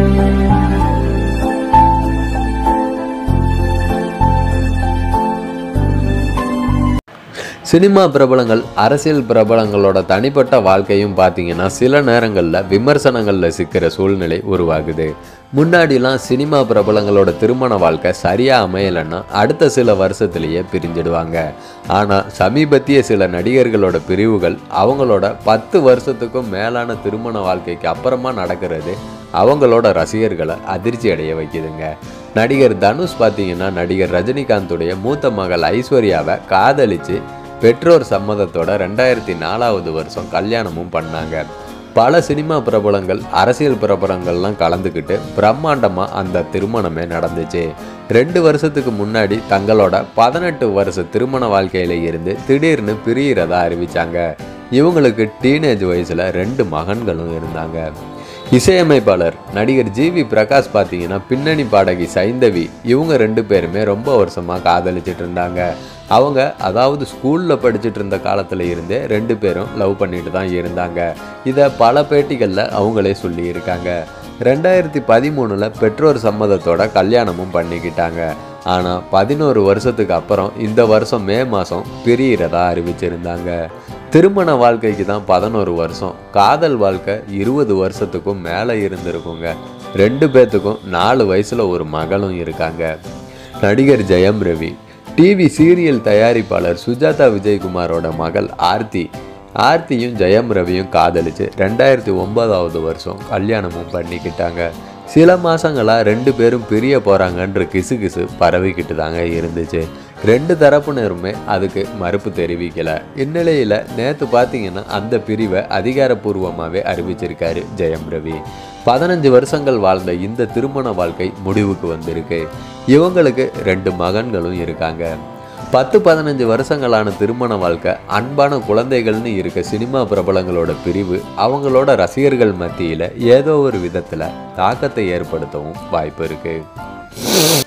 cinema பிரபலங்கள் அரசியல் பிரபலங்களோட தனிப்பட்ட வாழ்க்கையும் பார்த்தீங்கன்னா சில நேரங்களில் விமர்சனங்களில் சிக்கிற சூழ்நிலை உருவாகுது முன்னாடிலாம் சினிமா பிரபலங்களோட திருமண வாழ்க்கை சரியாக அமையலைன்னா அடுத்த சில வருஷத்துலேயே பிரிஞ்சிடுவாங்க ஆனால் சமீபத்திய சில நடிகர்களோட பிரிவுகள் அவங்களோட பத்து வருஷத்துக்கும் மேலான திருமண வாழ்க்கைக்கு அப்புறமா நடக்கிறது அவங்களோட ரசிகர்களை அதிர்ச்சி அடைய வைக்குதுங்க நடிகர் தனுஷ் பார்த்தீங்கன்னா நடிகர் ரஜினிகாந்துடைய மூத்த மகள் ஐஸ்வர்யாவை காதலிச்சு பெற்றோர் சம்மதத்தோட ரெண்டாயிரத்தி நாலாவது வருஷம் கல்யாணமும் பண்ணாங்க பல சினிமா பிரபலங்கள் அரசியல் பிரபலங்கள்லாம் கலந்துக்கிட்டு பிரம்மாண்டமாக அந்த திருமணமே நடந்துச்சு ரெண்டு வருஷத்துக்கு முன்னாடி தங்களோட பதினெட்டு வருஷ திருமண வாழ்க்கையில இருந்து திடீர்னு பிரியிறதா அறிவிச்சாங்க இவங்களுக்கு டீனேஜ் வயசில் ரெண்டு மகன்களும் இருந்தாங்க இசையமைப்பாளர் நடிகர் ஜிவி பிரகாஷ் பார்த்தீங்கன்னா பின்னணி பாடகி சைந்தவி இவங்க ரெண்டு பேருமே ரொம்ப வருஷமாக காதலிச்சிட்டு இருந்தாங்க அவங்க அதாவது ஸ்கூலில் படிச்சுட்டு இருந்த காலத்தில் இருந்தே ரெண்டு பேரும் லவ் பண்ணிட்டு தான் இருந்தாங்க இதை பல பேட்டிகளில் அவங்களே சொல்லியிருக்காங்க ரெண்டாயிரத்தி பதிமூணில் பெற்றோர் சம்மதத்தோட கல்யாணமும் பண்ணிக்கிட்டாங்க ஆனால் பதினோரு வருஷத்துக்கு அப்புறம் இந்த வருஷம் மே மாதம் பிரியிறதா அறிவிச்சிருந்தாங்க திருமண வாழ்க்கைக்கு தான் பதினோரு வருஷம் காதல் வாழ்க்கை இருபது வருஷத்துக்கும் மேலே இருந்திருக்குங்க ரெண்டு பேர்த்துக்கும் நாலு வயசில் ஒரு மகளும் இருக்காங்க நடிகர் ஜெயம் ரவி டிவி சீரியல் தயாரிப்பாளர் சுஜாதா விஜயகுமாரோட மகள் ஆர்த்தி ஆர்த்தியும் ஜெயம் ரவியும் காதலிச்சு ரெண்டாயிரத்தி ஒன்பதாவது வருஷம் கல்யாணமும் பண்ணிக்கிட்டாங்க சில மாசங்களா ரெண்டு பேரும் பிரிய போறாங்கன்ற கிசு கிசு பரவிக்கிட்டு தாங்க இருந்துச்சு ரெண்டு தரப்பினருமே அதுக்கு மறுப்பு தெரிவிக்கல இந்நிலையில நேத்து பார்த்தீங்கன்னா அந்த பிரிவை அதிகாரப்பூர்வமாகவே அறிவிச்சிருக்காரு ஜெயம் ரவி பதினஞ்சு வருஷங்கள் வாழ்ந்த இந்த திருமண வாழ்க்கை முடிவுக்கு வந்திருக்கு இவங்களுக்கு ரெண்டு மகன்களும் இருக்காங்க பத்து பதினஞ்சு வருஷங்களான திருமண வாழ்க்கை அன்பான குழந்தைகள்னு இருக்க சினிமா பிரபலங்களோட பிரிவு அவங்களோட ரசிகர்கள் மத்தியில் ஏதோ ஒரு விதத்தில் தாக்கத்தை ஏற்படுத்தவும் வாய்ப்பு இருக்குது